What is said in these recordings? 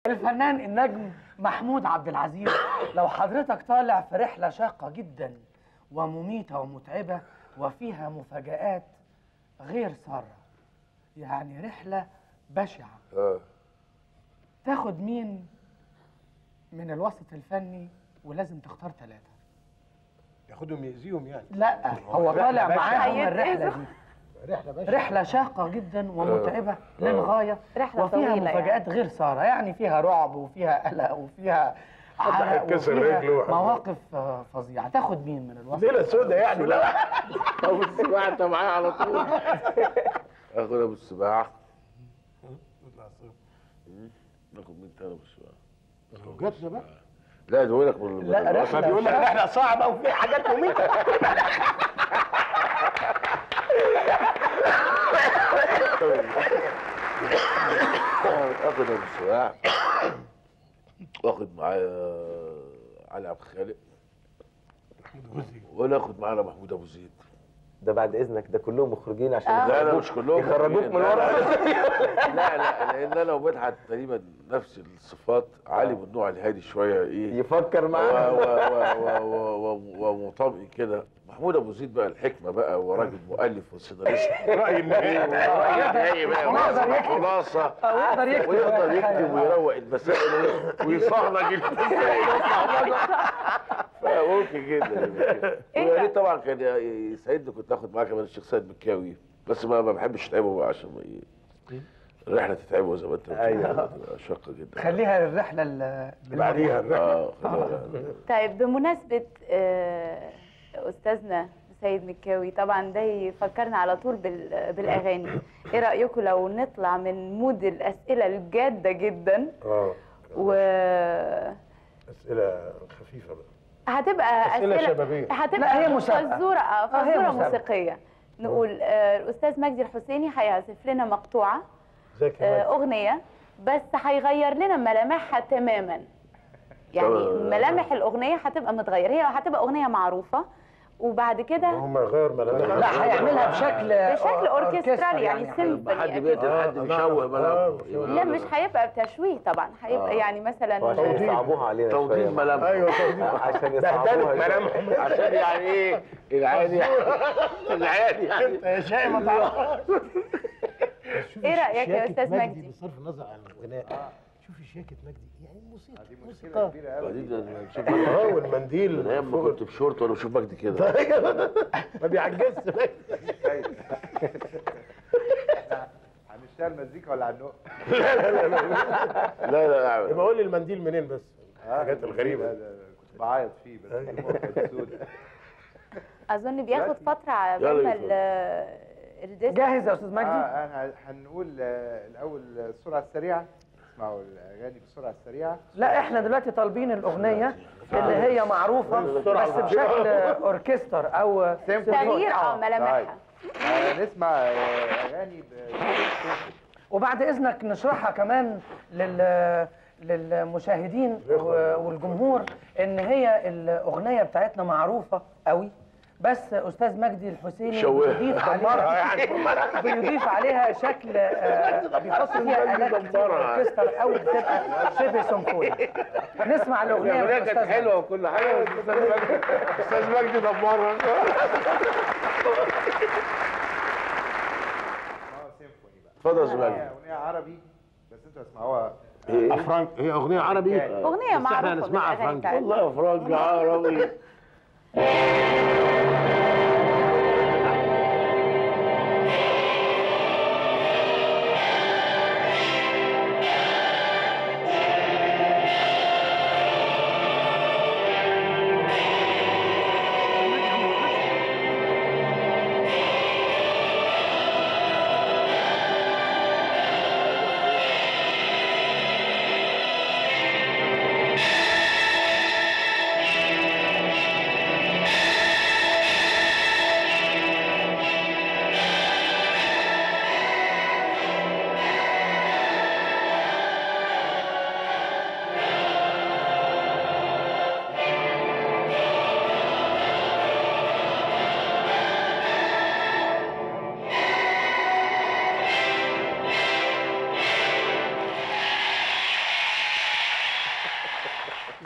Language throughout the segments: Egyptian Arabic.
الفنان النجم محمود عبد العزيز لو حضرتك طالع في رحلة شاقة جدا ومميتة ومتعبة وفيها مفاجآت غير سارة يعني رحلة بشعة اه تاخد مين من الوسط الفني ولازم تختار ثلاثة ياخدهم يأذيهم يعني لا هو طالع بشعة. معاهم الرحلة دي رحله باشا رحلة شاقة جدا ومتعبة للغاية رحلة وفيها طويلة مفاجآت غير سارة يعني فيها رعب وفيها قلق وفيها عرق هيتكسر وفيها رجله وحاجات. مواقف آه، فظيعة تاخد مين من الوسط؟ ليله سودة يعني لا ابو السباع انت معايا على طول اخد ابو السباع ناخد مين تاني ابو السباع جاتنا بقى لا ده لك من لا، من الوسط. ما بيقول لك رحله صعبه وفي حاجات مميته اخد ابو السباع واخد معايا علي عبد الخالق ولا اخد معانا محمود ابو زيد ده بعد اذنك ده كلهم مخرجين عشان آه. لا لا يخرجوك مش كلهم يخرجوك من لا، ورا لا لا لا لان انا ومدحت تقريبا نفس الصفات علي من النوع الهادي شويه ايه يفكر و- معاه و- و- و- و- ومطابق كده محمود ابو زيد بقى الحكمه بقى وراجل مؤلف وسيناريست راي النهائي راجل نهائي بقى ويقدر يكتب. خلاصه أو يقدر يكتب ويقدر يكتب أيوة. ويروق المسائل ويصهلج المسائل فممكن جدا ويا ريت طبعا كان يسعدني كنت اخد معاه كمان الشيخ سيد مكاوي بس ما ما بحبش اتعبه بقى عشان ما ي- الرحله تتعبه زي ما انت بتقول أيوة. تبقى شاقه جدا خليها الرحلة ال- بعديها الرحله اه خليها- طيب بمناسبة آه، أستاذنا سيد مكاوي طبعا ده يفكرنا على طول بال- بالأغاني إيه رأيكم لو نطلع من مود الأسئلة الجادة جدا اه وهتبقى اسئله خفيفه بقى أسئلة, أسئلة شبابية. هتبقى لا، هي مسابقة. فزورة آه، آه، هي فزورة مسابقة. موسيقية نقول آه، الأستاذ مجدي الحسيني هيعزف لنا مقطوعة ازيك آه، يا مجدي؟ أغنية بس هيغير لنا ملامحها تماما يعني طب- ملامح الأغنية هتبقى متغيرة هي هتبقى أغنية معروفة وبعد كده هم غير ملامحهم لا هيعملها بشكل بشكل أوركسترالي يعني يبقى سيمفوني حد أكيد. بيقتل آه، حد نعم. بيشوه آه، ملامحه بيشوه. لا مش هيبقى بتشويه طبعا هيبقى آه. يعني مثلا وعشان يصعبوها علينا توضيح شوية. ملامحه ايوه توضيح عشان بهدلت يصعبوها شوية. ملامحهم عشان يعني ايه العادي العادي يعني انت يا شقي ما تعرفهاش إيه رأيك يا أستاذ مجدي؟ بصرف النظر عن الغناء شوفي شياكة مجدي يعني موسيقى دي مشكله موسيقى كبيره قوي بعدين أنا بشوف اه والمنديل من ايام ما كنت بشورت وانا بشوف مجدي كده ما بيعجزش مجدي هنشتغل مزيكا ولا هنقف؟ لا لا لا يبقى قول لي المنديل منين بس الحاجات الغريبة لا، لا، لا، كنت بعيط فيه بس دموعه كانت سودة. أظن بياخد فترة على يلا بال ما يا ال- الديسك جاهز يا أستاذ مجدي؟ اه انا هنقول آه، الاول السرعه السريعه اسمعوا الاغاني بالسرعه السريعه لا احنا دلوقتي طالبين الأغنية اللي هي معروفة بس بشكل أوركستر أو تغيير اه طيب ملامحها آه، نسمع آه، اغاني ب- وبعد إذنك نشرحها كمان لل للمشاهدين و- والجمهور ان هي الاغنيه بتاعتنا معروفه قوي بس استاذ مجدي الحسيني شوهها. بيضيف عليها بيضيف عليها شكل آه، بيحط فيها الات كتير دمرها. اوركسترا او بتبقى شبه سيمفوني نسمع الاغنيه الاغنيه من كانت أستاذ حلوه وكل حاجه بس استاذ مجدي استاذ مجدي دمرها اسمعوا سيمفوني بقى اتفضل يا استاذ اغنيه مجدي أغنية عربي بس انتوا اسمعوها ايه افرانك هي اغنية عربي اغنيه بس احنا معروفه هنسمعها بالأغاني فرنك. بتاعتنا. والله يا فرج عربي Thank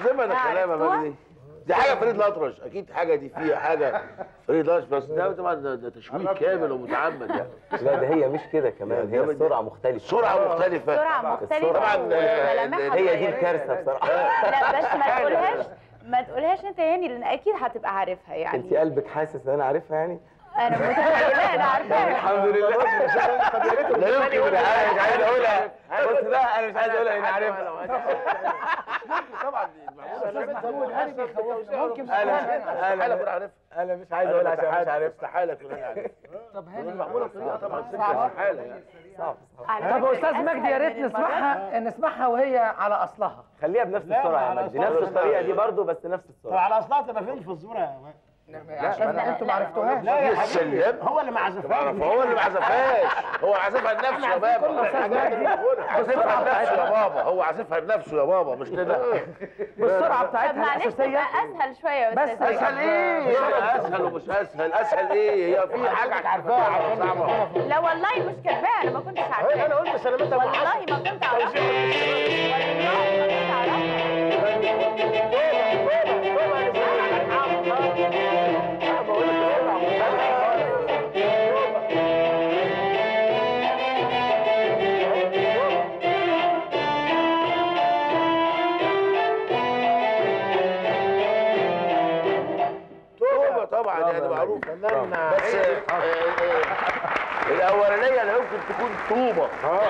زمن الكلام يا عرفتوها؟ مجدي دي حاجه فريد الأطرش اكيد حاجه دي فيها حاجه فريد الأطرش بس ده طبعا ده, ده تشويه كامل ومتعمد يعني لا ده هي مش كده كمان هي يعني السرعه مختلفه سرعه مختلفه سرعه مختلفه طبعاً، آه، وملامحها هي دي اتغيرت. الكارثه بصراحه لا بس ما تقولهاش ما تقولهاش انت يعني لان اكيد هتبقى عارفها انت يعني قلبك حاسس ان انا عارفها يعني انا متخيله انا عارفاها الحمد لله لا يمكن انا مش عايز اقولها بص بقى انا مش عايز اقولها لاني عارفها طبعا محمود هاني بيخوفنا ممكن انا استحاله اكون انا عارفها انا مش عايز اقولها عشان مش عارفها استحاله اكون انا عارفها طب هاني معموله بطريقه طبعا سكه استحاله يعني صعب على طب فكرة استاذ أسهل مجدي يا ريت من المرات. نسمعها نسمعها وهي على اصلها خليها بنفس السرعه يا مجدي نفس الطريقه دي برضه بس نفس طب السرعه على اصلها تبقى فين في الصوره يا مان؟ عشان انتوا ما عرفتوهاش لا يا السلم. حبيبي هو اللي ما عزفهاش هو اللي ما عزفهاش هو عازفها لنفسه يا بابا عازفها لنفسه يا بابا هو عازفها لنفسه يا بابا مش كده بالسرعه طب بتاعتها معلش تبقى الاساسيه اسهل شويه يا بس استاذ أسهل مجدي. ايه اسهل ومش اسهل اسهل ايه هي في حاجه عارفاها عشان صعبه لا والله مش كاتباها انا ما كنتش عارفاها انا قلت سلامتها أبو حسن. والله ما كنت اعرفها والله ما كنت اعرفها توبه طبعا يعني معروف بس آه، آه، الاولانيه لا يمكن تكون طوبه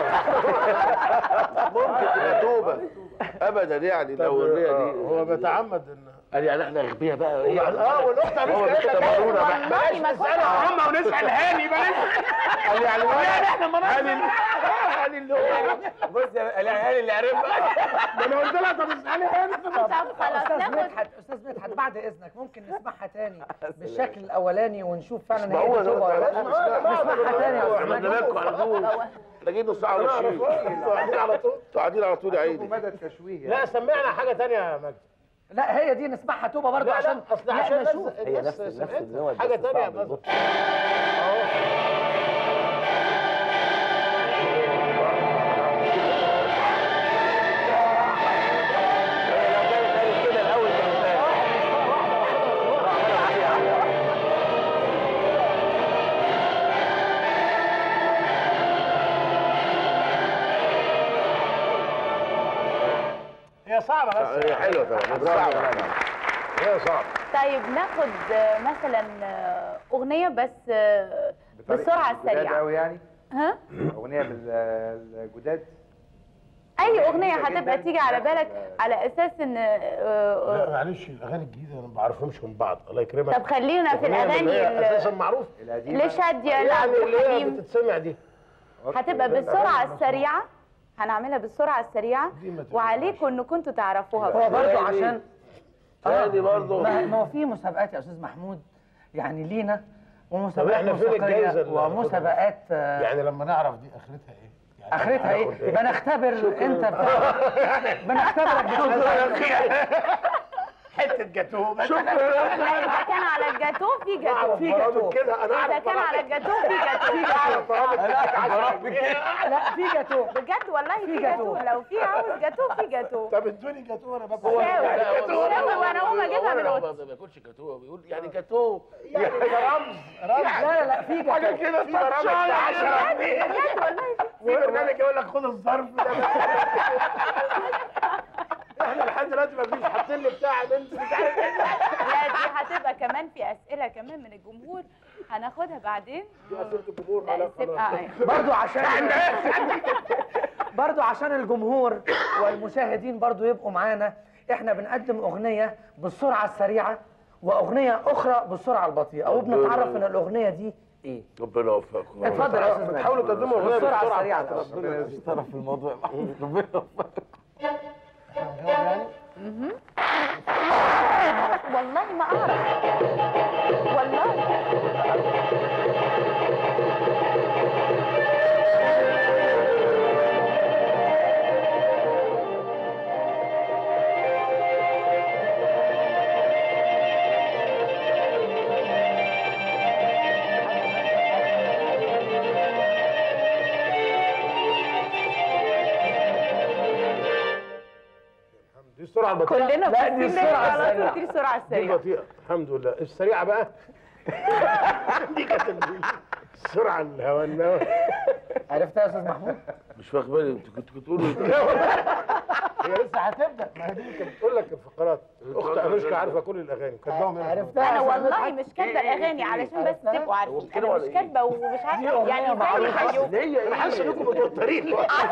ممكن تبقى توبه ابدا يعني الاولانيه دي هو بيتعمد ان قال يعني احنا نخبيها بقى ايه اه والاخت هو بيختبرونا بقى والله ما كنت عمه ونسال هاني بلاش قال يعني احنا ما هاني هاني اللي هو بص يا العيال اللي عرفها ده انا قلت لها طب اسالي هاني طب خلاص استاذ ناخد مدحت استاذ مدحت بعد اذنك ممكن نسمعها تاني بالشكل الاولاني ونشوف فعلا ما هي هو دي توبه ولا لا نسمعها تاني يا استاذ عملنا مجدي لكم على طول لاقيين نص ساعه ونص قاعدين على طول انتوا قاعدين على طول يا شوفوا عيني مدى التشويه لا يعني. سمعنا حاجه ثانيه يا مجدي لا هي دي نسمعها توبه برضه لا عشان لا اصل لا عشان نشوف الناس- هي الناس نفس نفس سمعتها. النوع حاجه بس ثانيه صعب بس البطء. لو كانت قالت كده الاول كانت قالت. هي صعبه بس هي حلوه طبعا بس صعبه هي صعبه طيب ناخد آه، مثلا آه، اغنيه بس آه، بالسرعه جداد السريعه قوي يعني ها اغنيه بالجداد اي اغنيه جميلة هتبقى جداً. تيجي على بالك على اساس ان آه، لا آه، معلش الاغاني الجديده انا ما بعرفهمش من بعض الله يكرمك طب خلينا في أغنية من اللي الاغاني هي اساسا ال- معروف القديمه لشاديه يعني لعبد اللي هي الحليم بتتسمع دي هتبقى بالسرعه السريعه هنعملها بالسرعه السريعه دي ما تقلقش. وعليكم انكم انتوا تعرفوها هو بقى. برضه تاني. عشان تاني برضه ما ما هو في مسابقات يا استاذ محمود يعني لينا ومسابقات إحنا فين موسيقية الجايزة اللي ومسابقات آه، يعني لما نعرف دي اخرتها ايه يعني اخرتها ايه؟ بنختبر انت بتاع بنختبرك بتشوف حته جاتوه بس لا، اذا كان على الجاتو في جاتو في جاتوه كده انا اذا اعرف كان على الجاتو في جاتو لا في جاتوه بجد والله في في جاتو جاتو. لو في عاوز جاتو في جاتو طب ادوني جاتوه انا بابا شاور شاور وانا اقوم اجيبها من هو اوضتي ما بياكلش جاتوه بيقول يعني جاتوه يعني رمز رمز لا لا لا في جاتوه كده في برامج 10 بجد والله في برنامج يقول لك خد الظرف ده بس. احنا لحد دلوقتي ما فيش حاطين لي بتاع بنت مش عارف ايه لا دي هتبقى كمان في اسئله كمان من الجمهور هناخدها بعدين اسئله الجمهور لا خلاص السب- خلاص آه، برضو عشان برضو عشان الجمهور والمشاهدين برضو يبقوا معانا احنا بنقدم اغنيه بالسرعه السريعه واغنيه اخرى بالسرعه البطيئه وبنتعرف ان الاغنيه دي ايه ربنا يوفقكم اتفضل يا استاذ مجدي. حاولوا تقدموا اغنيه بالسرعه بسرعه السريعه ربنا يستر. طرف في الموضوع ربنا يوفقك. والله ما اعرف والله دي السرعه البطيئه كلنا لا، دي باصين السرعة على طول السريعة. دي السرعه دي السريعه البطيئه الحمد لله السريعه بقى دي كانت ال- السرعه الهوى عرفتها يا استاذ محمود مش واخد بالي انت كنت بتقولوا هي لسه هتبدا ما هي دي كانت بتقول لك الفقرات اخت انوشكا عارفه كل الاغاني كاتباهم هنا. عرفتها انا يا أستاذ والله مدحت؟ مش كاتبه الاغاني علشان بس عرفتها؟ تبقوا عارفين كده انا ولا مش إيه؟ كاتبه ومش دي عارفه أغنية يعني زي معروفة. زيكم هي انا حاسس انكم متوترين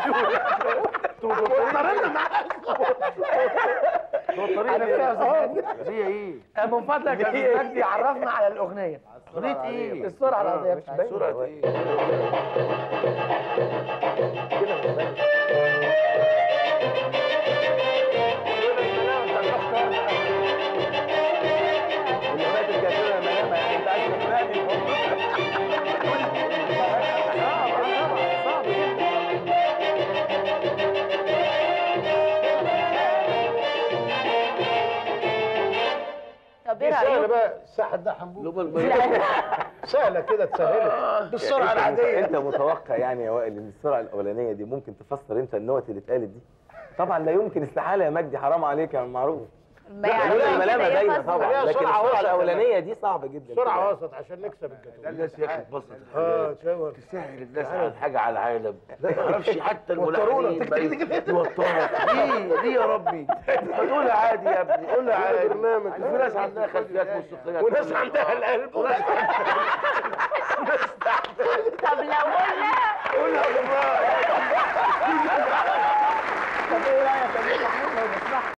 متوترين معاكم عرفتها يا استاذ مجدي؟ هي ايه؟ آه، من فضلك يا استاذ مجدي عرفنا على الاغنيه اغنيه ايه؟ السرعه العاديه بتاعتها سرعه ايه؟ الأغنية الجاسرة يا ملامة يعني أنت عايز تقنعني طب ايه دي سهله رايكم بقى الساحل ده حنبوب لما البنات سهله كده اتسهلت بالسرعه أنت- العاديه انت متوقع يعني يا وائل ان السرعه الاولانيه دي ممكن تفسر انت النوت اللي اتقالت دي طبعا لا يمكن استحاله يا مجدي حرام عليك يا معروف ما لا يعرفوش الملامه كده باينه يفسروا. طبعا ليها لكن سرعة السرعه وسط الاولانيه دي صعبه جدا سرعه كده. وسط عشان نكسب الجدول الناس يا اخي اتبسط اه تشاور تسهل الناس على حاجه على العالم ما اعرفش حتى وترونا. الملحنين بقى يوترك ليه ليه يا ربي ما تقولها عادي يا ابني قولها عادي برنامج. في ناس عندها خلفيات موسيقيه وناس عندها القلب وناس طب لو قلنا قولها بالراحه طب ايه رايك يا أستاذ محمود